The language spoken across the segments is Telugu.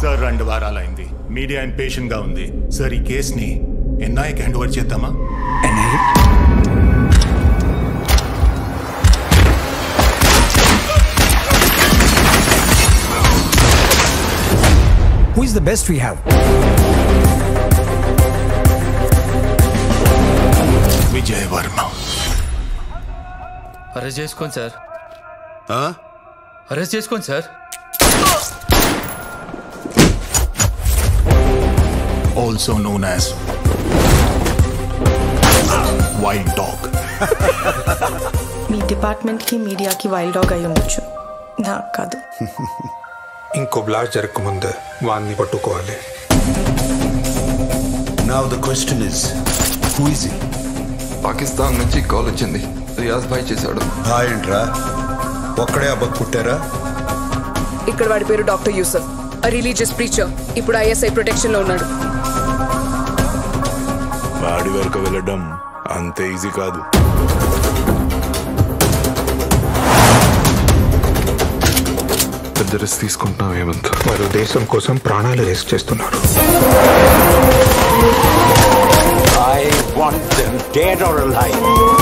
సార్ రెండు వారాలైంది మీడియా ఇంపేషెంట్ గా ఉంది సార్ ఈ కేసుని ఎన్ఐకి హ్యాండ్ ఓవర్ చేద్దామా Who is the best we have? Vijay Varma arrest చేసుకోండి సార్ అరెస్ట్ చేసుకోండి sir also known as wild dog మీ డిపార్ట్మెంట్కి మీడియాకి వైల్డ్ డాగ్ అయి ఉండొచ్చు నాకు కాదు ఇంకో బ్లాస్ట్ జరగకముందే వాడిని పట్టుకోవాలి Now the question is, who is he? Pakistan నుంచి కాల్ వచ్చింది రియాజ్ భాయ్ చేశాడు హాయ్ ఏంట్రా ఒక్కడే అబ్బకు పుట్టారా ఇక్కడ వాడి పేరు డాక్టర్ యూసఫ్ రిలీజియస్ ప్రీచర్ ఇప్పుడు ఐఎస్ఐ ప్రొటెక్షన్ లో ఉన్నాడు వాడి వరకు వెళ్ళడం అంత ఈజీ కాదు పెద్ద రిస్క్ తీసుకుంటున్నాం ఏమంత వారు దేశం కోసం ప్రాణాలు రిస్క్ చేస్తున్నారు I want them dead or alive.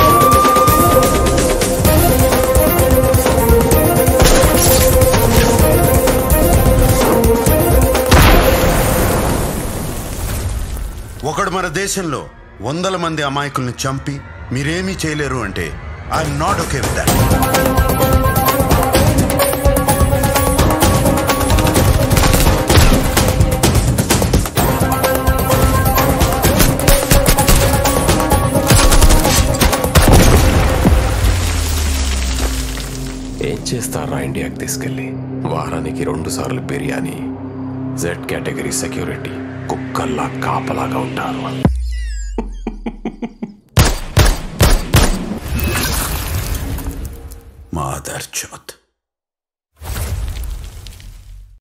ఒకడు మన దేశంలో వందల మంది అమాయకుల్ని చంపి మీరేమీ చేయలేరు అంటే I'm not okay with that ఏం చేస్తారా ఇండియాకి తీసుకెళ్ళి వారానికి రెండు సార్లు బిర్యానీ జెడ్ కేటగిరీ సెక్యూరిటీ కుక్కల్లా కాపలాగా ఉంటారు